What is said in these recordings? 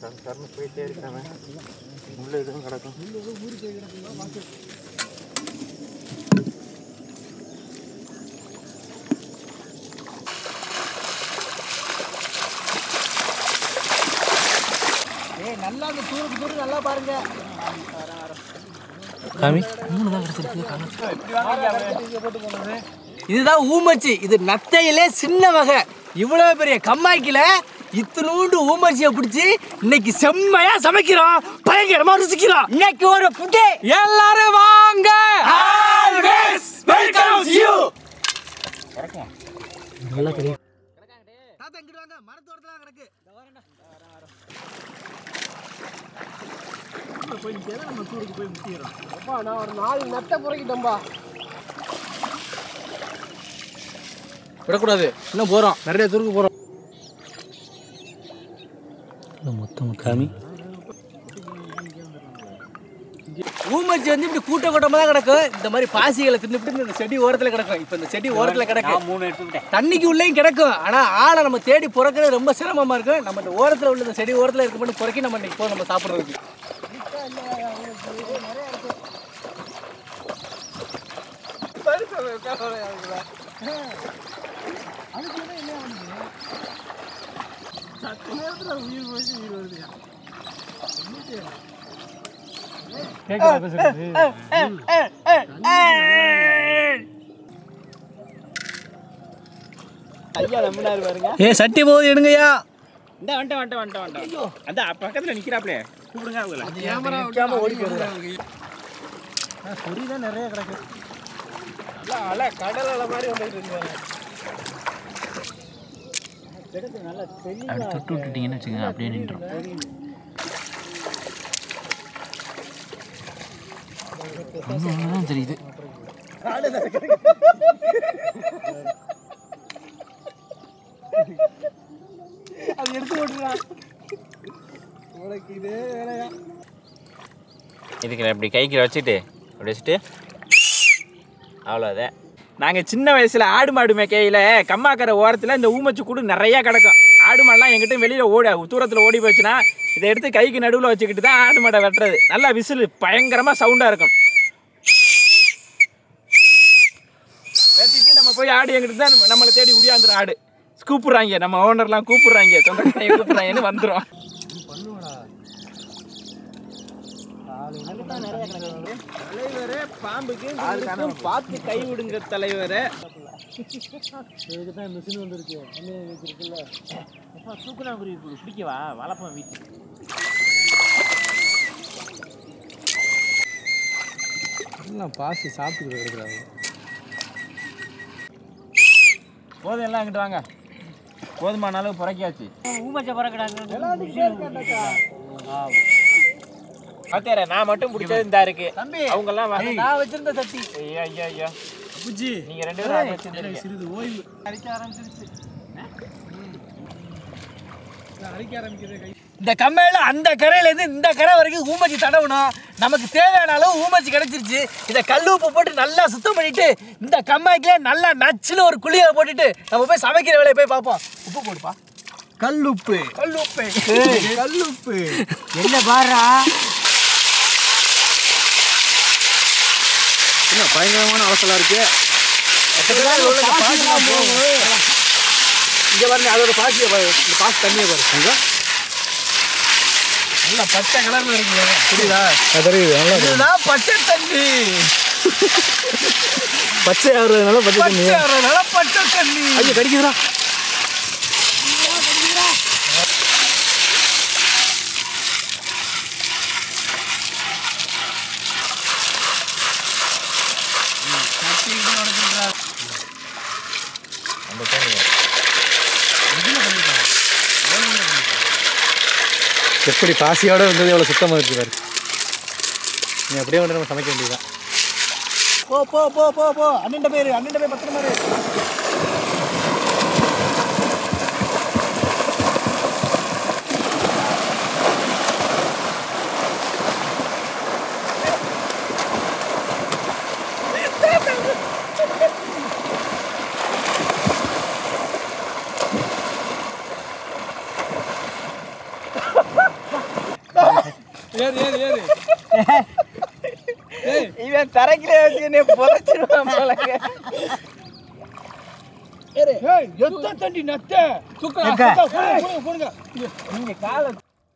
சர சரன்னு போயிட்டே இருக்கிறவன் உள்ள எதுவும் கிடக்கும் ஏய் நல்லா அந்த தூருக்கு தூரம் நல்லா பாருங்க காமி மூணு தான் இதுதான் ஊமச்சி இது நத்தையிலே சின்ன வகை இவ்வளோ பெரிய கம்மாய்க்கில இத்தினூண்டு ஊமச்சியை பிடிச்சி இன்னைக்கு செம்மையா சமைக்கிறோம் பயங்கரமா ருசிக்கிறோம் இன்னைக்கு ஒரு புட்டே எல்லாரும் வாங்க நல்லா தெரியும் தாத்தா இங்கிட்டு வாங்க மரத்தோரத்துல கிடக்கு அப்பா நான் ஒரு நாலு நத்தை புறக்கிட்டேன்பா விடக்கூடாது இன்னும் போகிறோம் நிறைய தூருக்கு போகிறோம் மொத்தம் காமி ஊமச்சி வந்து இப்படி கூட்ட கூட்டமாக தான் கிடக்கும் இந்த மாதிரி பாசிகளை தின்னுபிட்டு இந்த செடி ஓரத்தில் கிடக்கும் இப்போ இந்த செடி ஓரத்தில் கிடக்கும் மூணு எடுத்துக்கிட்டேன் தண்ணிக்கு உள்ளேயும் கிடக்கும் ஆனால் ஆளை நம்ம தேடி பிறக்கிறது ரொம்ப சிரமமாக இருக்கும் நம்ம இந்த ஓரத்தில் உள்ள இந்த செடி ஓரத்தில் இருக்க மட்டும் பிறக்கி நம்ம இன்னைக்கு போதும் நம்ம சாப்பிட்றதுக்கு ஐயா நம்பினாரு பாருங்க ஏ சட்டி போகுது எடுங்கய்யா இந்த வந்துட்டேன் வந்துட்டேன் வந்துட்டேன் வந்துட்டேன் அந்த பக்கத்துல நிக்கிறாப்லே கூப்பிடுங்க அவங்கள நிக்காம ஓடி போயிருங்க பொறி தான் நிறைய கிடக்கு அலை கடல் அலை மாதிரி வந்துட்டு இருக்காங்க அப்படி தொட்டு விட்டுட்டீங்கன்னு வச்சுக்கோங்க அப்படியே நின்றோம் ஒன்று தான் தெரியுது அது எடுத்து ஓட்டுறான் உனக்கு இதே வேலையா இதுக்கு இப்படி கைக்கு வச்சுட்டு அப்படி வச்சுட்டு அவ்வளோதான் நாங்கள் சின்ன வயசில் ஆடு மாடு மேய்க்கையில் கம்மாக்கரை ஓரத்தில் இந்த ஊமச்சி கூடு நிறையா கிடக்கும் ஆடு மாடுலாம் எங்கிட்ட வெளியில் ஓட தூரத்தில் ஓடி போச்சுன்னா இதை எடுத்து கைக்கு நடுவில் வச்சுக்கிட்டு தான் ஆடு மாடை வெட்டுறது நல்லா விசில் பயங்கரமாக சவுண்டாக இருக்கும் வெட்டிட்டு நம்ம போய் ஆடு எங்கிட்ட தான் நம்மளை தேடி உடியாந்துரும் ஆடு கூப்பிட்றாங்க நம்ம ஓனர்லாம் கூப்பிட்றாங்க சொந்தக்காரங்க கூப்பிட்றாங்கன்னு வந்துடும் தலைவரே பாம்புக்கு உங்களுக்கும் பார்த்து கை விடுங்க தலைவரே இதுக்கு தான் மிஷின் வந்துருக்கு அண்ணே இருக்குல்ல தூக்குனாங்குருவி பிடிக்கவா வளர்ப்போம் வீட்டுக்கு எல்லாம் பாசி சாப்பிட்டு இருக்கிறாங்க போதும் எல்லாம் இங்கிட்டு வாங்க போதுமான அளவு புறக்கியாச்சு பார்த்தேரே நான் மட்டும் பிடிச்சது இந்த இருக்கு தம்பி அவங்க எல்லாம் நான் வச்சிருந்த சட்டி ஐயா ஐயா ஐயா புஜி நீங்க ரெண்டு பேரும் ஆள் வச்சிருந்தீங்க சிறிது ஓய்வு அரிக்க ஆரம்பிச்சிருச்சு அரிக்க ஆரம்பிக்கிற கை இந்த கம்மையில அந்த கரையில இருந்து இந்த கரை வரைக்கும் ஊமச்சி தடவணும் நமக்கு தேவையான அளவு ஊமச்சி கிடைச்சிருச்சு இதை கல் உப்பு போட்டு நல்லா சுத்தம் பண்ணிட்டு இந்த கம்மாய்க்குல நல்லா நச்சுன்னு ஒரு குழியை போட்டுட்டு நம்ம போய் சமைக்கிற வேலையை போய் பார்ப்போம் உப்பு போடுப்பா கல்லுப்பு கல் உப்பு கல்லுப்பு என்ன பாரா என்ன பயங்கரமான அவசரம் இருக்கு இங்க பாருங்க அதோட பாசியை பாரு இந்த பாசி தண்ணியை பாரு அங்க நல்லா பச்சை கலர்ல இருக்கு புரியுதா தெரியுது நல்லா இதுதான் பச்சை தண்ணி பச்சை ஆறுறதுனால பச்சை தண்ணி பச்சை வரனால பச்சை தண்ணி ஐயோ கடிக்குதுடா எப்படி பாசியோட இருந்தது எவ்வளோ சுத்தமாக இருக்கு பாரு நீ அப்படியே வந்து நம்ம சமைக்க வேண்டியதுதான் போ போ போ போ போ அண்ணன் பேரு அண்ணன் பேர் பத்திரமா இரு இவன் தரைக்கிலே வச்சு என்ன புதைச்சிருவான் போலங்க எத்த தண்டி நத்த நீங்க காலை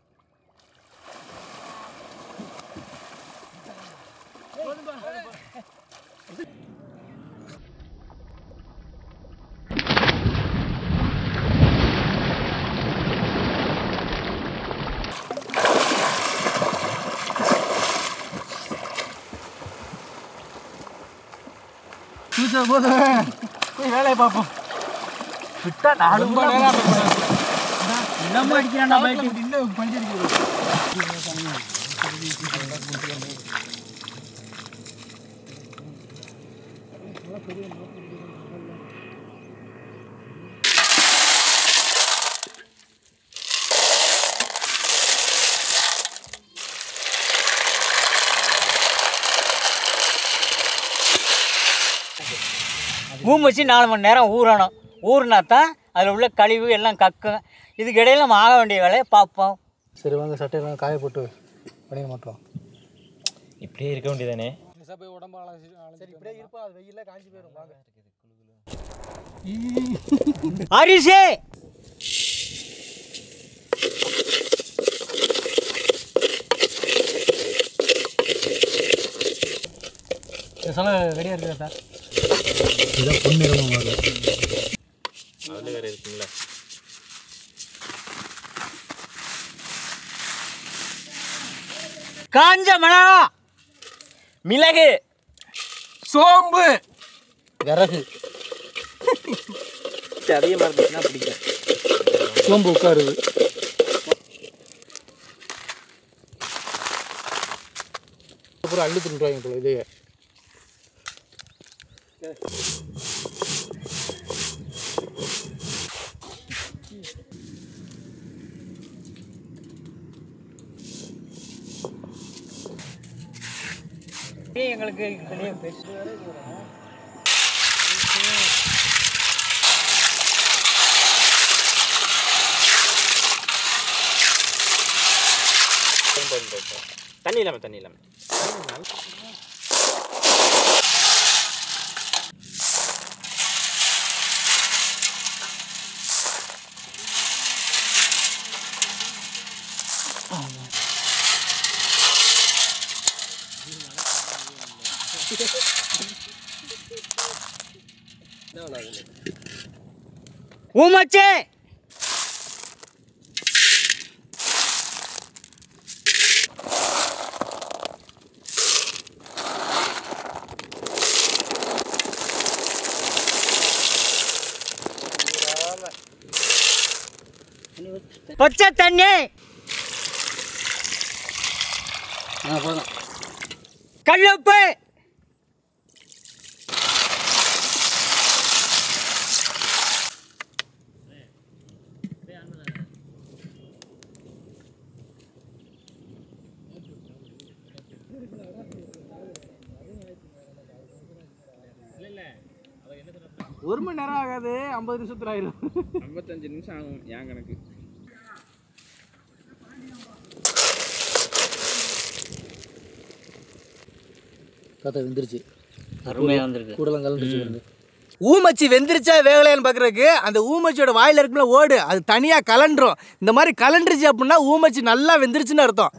போய் வேலையை பார்ப்போம் விட்டா நாலு ரொம்ப நேரம் நம்ம அடிக்கிறான் பைக்கு இன்னும் பஞ்சு அடிக்கிறது பூம் வச்சு நாலு மணி நேரம் ஊறணும் ஊறினா தான் அதில் உள்ள கழிவு எல்லாம் கக்கும் இதுக்கு இடையில நம்ம ஆக வேண்டிய வேலையை பார்ப்போம் சரி வாங்க சட்டையெல்லாம் காய போட்டு பண்ணிட மாட்டோம் இப்படியே இருக்க வேண்டியதானே சரி இப்படியே இருப்பா அது வெயில காஞ்சி போயிடும் வாங்க அரிசி சொல்ல ரெடியாக இருக்குதா சார் அதில் வேற இருக்குங்களா காஞ்ச மிளகா மிளகு சோம்பு விறகு அதிகமாக இருந்துச்சுன்னா பிடிக்கும் சோம்பு உட்காருது அப்புறம் அள்ளி தின்னுருவாங்க போல இதையே எங்களுக்கு இதுலயே பெருசு தண்ணி இல்லாமல் தண்ணி இல்லாமல் ஊமச்சி பச்சை தண்ணி ஆ போதும் கல்லுப்பு ஒரு மணி நேரம் ஆகாது ஐம்பது நிமிஷத்துல ஆயிரும் ஐம்பத்தஞ்சு நிமிஷம் ஆகும் என் கணக்கு தாத்தா வெந்துருச்சு அருமையாக வந்திருக்கு கூடலாம் கலந்துருச்சு பாருங்க ஊமச்சி வெந்துருச்சா வேகலையான்னு பார்க்குறதுக்கு அந்த ஊமச்சியோட வாயில் இருக்குல்ல ஓடு அது தனியாக கலண்டுரும் இந்த மாதிரி கலண்டுருச்சு அப்படின்னா ஊமச்சி நல்லா வெந்துருச்சுன்னு அர்த்தம்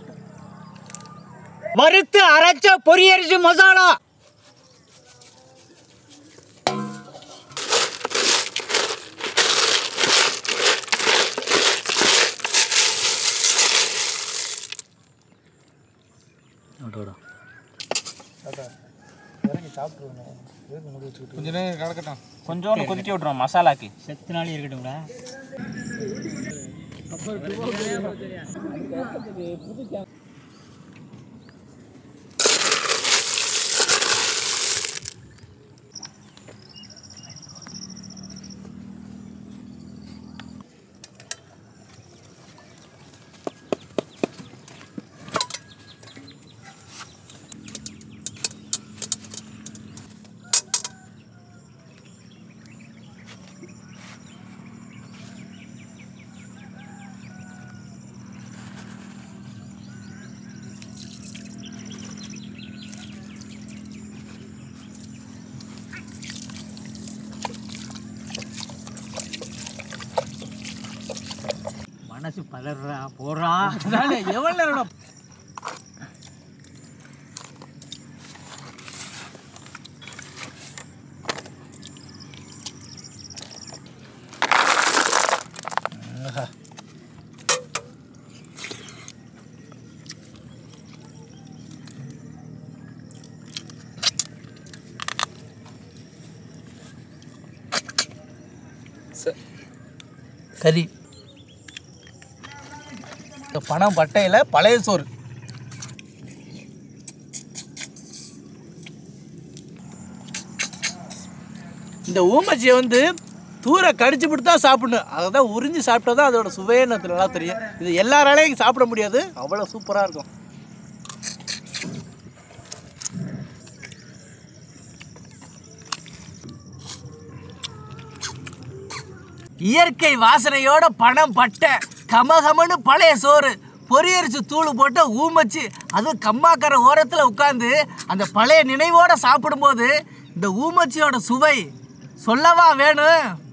வறுத்து அரைச்ச பொரியரிசி மசாலா கொஞ்ச நேரம் கலக்கட்டும் கொஞ்சோண்டு கொதிக்க விட்ருவோம் மசாலாக்கு செத்து நாள் இருக்கட்டும்டா மனசு பதறா போறா எவ்வளோ நேரம் கறி இந்த பணம் பட்டையில் பழைய சோறு இந்த ஊமச்சியை வந்து தூர கடிச்சு விட்டு தான் சாப்பிடணும் அதை தான் உறிஞ்சி சாப்பிட்டா தான் அதோட சுவையே எனக்கு நல்லா தெரியும் இது எல்லாராலையும் சாப்பிட முடியாது அவ்வளோ சூப்பராக இருக்கும் இயற்கை வாசனையோட பணம் பட்டை கமகமன்னு பழைய சோறு பொரியரிச்சு தூள் போட்டு ஊமச்சு அதுவும் கம்மாக்கரை ஓரத்தில் உட்காந்து அந்த பழைய நினைவோட சாப்பிடும்போது இந்த ஊமச்சியோட சுவை சொல்லவா வேணும்